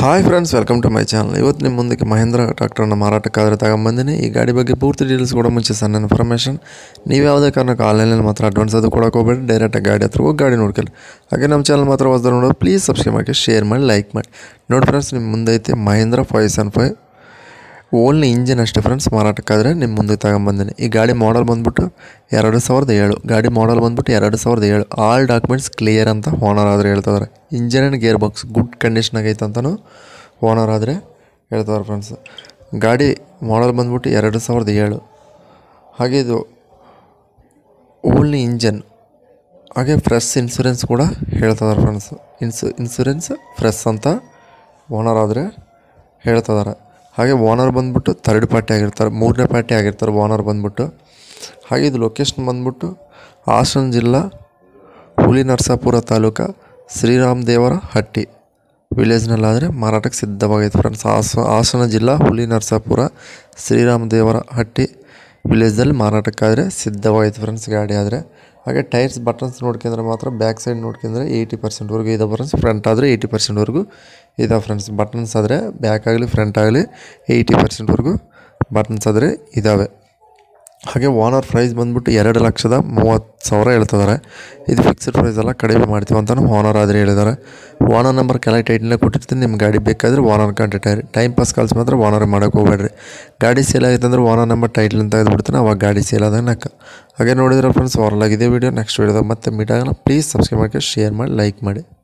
hi friends welcome to my channel ಇವತ್ತು ನಿಮ್ಮ ಮುಂದಕ್ಕೆ ಮಹೇಂದ್ರ ಟ್ರಾಕ್ಟರ್ನ ಮಾರಾಟಕ್ಕಾದರೆ ತಗೊಂಬಂದಿನಿ ಈ ಗಾಡಿ ಬಗ್ಗೆ ಪೂರ್ತಿ ಡೀಟೇಲ್ಸ್ ಕೊಡೋ ಮುಂಚೆ ಸಣ್ಣ ಇನ್ಫಾರ್ಮೇಷನ್ ನೀವು ಯಾವುದೇ ಕಾರಣಕ್ಕೆ ಆನ್ಲೈನಲ್ಲಿ ಮಾತ್ರ ಅಡ್ವಾನ್ಸ್ ಅದು ಕೊಡೋಕೆ ಹೋಗ್ಬೇಡಿ ಡೈರೆಕ್ಟಾಗಿ ಗಾಡಿ ಹತ್ರ ಹೋಗಿ ಗಾಡಿ ನೋಡ್ಕೊಳ್ಳಿ ಹಾಗೆ ನಮ್ಮ ಚಾನಲ್ ಮಾತ್ರ ಹೊಸದ ನೋಡೋ ಪ್ಲೀಸ್ ಸಬ್ಸ್ಕ್ರೈಬ್ ಮಾಡಿ ಶೇರ್ ಮಾಡಿ ಲೈಕ್ ಮಾಡಿ ನೋಡಿ ಫ್ರೆಂಡ್ಸ್ ನಿಮ್ಮ ಮುಂದೆ ಐತೆ Mahindra five seven five only engine ಅಷ್ಟೇ ಫ್ರೆಂಡ್ಸ್ ಮಾರಾಟಕ್ಕಾದರೆ ನಿಮ್ಮ ಮುಂದೆ ತಗೊಂಬಂದಿನಿ ಈ ಗಾಡಿ ಮಾಡಲ್ ಬಂದ್ಬಿಟ್ಟು ಎರಡು ಸಾವಿರದ ಏಳು ಗಾಡಿ ಮಾಡಲ್ ಬಂದ್ಬಿಟ್ಟು ಎರಡು ಸಾವಿರದ ಏಳು ಆಲ್ ಡಾಕ್ಯುಮೆಂಟ್ಸ್ ಕ್ಲಿಯರ್ ಅಂತ ಓನರ್ ಆದರೆ ಹೇಳ್ತಿದ್ದಾರೆ engine and gear box good ಕಂಡೀಷನಾಗ ಐತೆ ಅಂತಲೂ ಓನರ್ ಆದರೆ ಹೇಳ್ತಾರೆ ಫ್ರೆಂಡ್ಸ್ ಗಾಡಿ ಮಾಡಲ್ ಬಂದ್ಬಿಟ್ಟು ಎರಡು ಸಾವಿರದ ಏಳು ಹಾಗೆ ಇದು ಓನ್ಲಿ ಇಂಜನ್ ಹಾಗೆ ಫ್ರೆಶ್ ಇನ್ಸೂರೆನ್ಸ್ ಕೂಡ ಹೇಳ್ತಿದ್ದಾರೆ ಫ್ರೆಂಡ್ಸ್ ಇನ್ಸು ಇನ್ಸೂರೆನ್ಸ್ ಫ್ರೆಶ್ ಅಂತ ಓನರ್ ಆದರೆ ಹೇಳ್ತಿದ್ದಾರೆ ಹಾಗೆ ಓನರ್ ಬಂದ್ಬಿಟ್ಟು ಥರ್ಡ್ ಪಾರ್ಟಿ ಆಗಿರ್ತಾರೆ ಮೂರನೇ ಪಾರ್ಟಿ ಆಗಿರ್ತಾರೆ ಓನರ್ ಬಂದ್ಬಿಟ್ಟು ಹಾಗೆ ಇದು ಲೊಕೇಶನ್ ಬಂದ್ಬಿಟ್ಟು ಹಾಸನ ಜಿಲ್ಲಾ ಹುಲಿ ನರಸಾಪುರ ತಾಲೂಕು ಶ್ರೀರಾಮ್ ದೇವರ ಹಟ್ಟಿ ವಿಲೇಜ್ನಲ್ಲಾದರೆ ಮಾರಾಟಕ್ಕೆ ಸಿದ್ಧವಾಗೈತೆ ಫ್ರೆಂಡ್ಸ್ ಹಾಸ ಹಾಸನ ಜಿಲ್ಲಾ ಹುಲಿ ನರಸಾಪುರ ಶ್ರೀರಾಮ ದೇವರ ಹಟ್ಟಿ ವಿಲೇಜ್ದಲ್ಲಿ ಮಾರಾಟಕ್ಕಾದರೆ ಸಿದ್ಧವಾಗೈತೆ ಫ್ರೆಂಡ್ಸ್ ಗಾಡಿ ಆದರೆ ಹಾಗೆ ಟೈರ್ಸ್ ಬಟನ್ಸ್ ನೋಡ್ಕೊಂಡ್ರೆ ಮಾತ್ರ ಬ್ಯಾಕ್ ಸೈಡ್ ನೋಡ್ಕೊಂಡ್ರೆ ಏಯ್ಟಿ ಪರ್ಸೆಂಟ್ವರೆಗೂ ಇದೆ ಫ್ರೆಂಡ್ಸ್ ಫ್ರಂಟ್ ಆದರೆ ಏಯ್ಟಿ ಪರ್ಸೆಂಟ್ವರೆಗೂ ಇದಾವೆ ಫ್ರೆಂಡ್ಸ್ ಬಟನ್ಸ್ ಆದರೆ ಬ್ಯಾಕ್ ಆಗಲಿ ಫ್ರಂಟ್ ಆಗಲಿ ಏಯ್ಟಿ ಪರ್ಸೆಂಟ್ವರೆಗೂ ಬಟನ್ಸ್ ಆದರೆ ಇದ್ದಾವೆ ಹಾಗೆ ಓನರ್ ಪ್ರೈಸ್ ಬಂದ್ಬಿಟ್ಟು ಎರಡು ಲಕ್ಷದ ಮೂವತ್ತು ಸಾವಿರ ಹೇಳ್ತಿದ್ದಾರೆ ಇದು ಫಿಕ್ಸ್ಡ್ ಪ್ರೈಸ್ ಎಲ್ಲ ಕಡಿಮೆ ಮಾಡ್ತೀವಿ ಅಂತ ಓನರ್ ಆದರೆ ಹೇಳಿದ್ದಾರೆ ಓನರ್ ನಂಬರ್ ಕೆಳಗೆ ಟೈಟ್ಲೇ ಕೊಟ್ಟಿರ್ತೀನಿ ನಿಮ್ಮ ಗಾಡಿ ಬೇಕಾದರೆ ಓನರ್ ಕಾಂಟ್ಯಾಕ್ಟ್ ಆಗಿ ಟೈಮ್ ಪಾಸ್ ಕಾಲ್ಸ್ ಮಾತ್ರ ಓನರ್ ಮಾಡೋಕೆ ಹೋಗ್ಬೇಡ್ರಿ ಗಾಡಿ ಸೇಲ್ ಆಗಿದೆ ಅಂದ್ರೆ ಓನರ್ ನಂಬರ್ ಟೈಟ್ಲ್ ಅಂತ ತೆಗೆದುಬಿಡ್ತೀನಿ ಅವಾಗ ಗಾಡಿ ಸೇಲ್ ಆದಾಗ ನಕ್ಕ ಹಾಗೆ ನೋಡಿದ್ರೆ ಫ್ರೆಂಡ್ಸ್ ಓವರಲ್ ಆಗಿದೆ ವೀಡಿಯೋ ನೆಕ್ಸ್ಟ್ ವೀಡಿಯೋದಾಗ ಮತ್ತೆ ಮೀಟ್ ಆಗೋಣ ಪ್ಲೀಸ್ ಸಬ್ಸ್ಕ್ರೈಬ್ ಮಾಡಿ ಶೇರ್ ಮಾಡಿ ಲೈಕ್ ಮಾಡಿ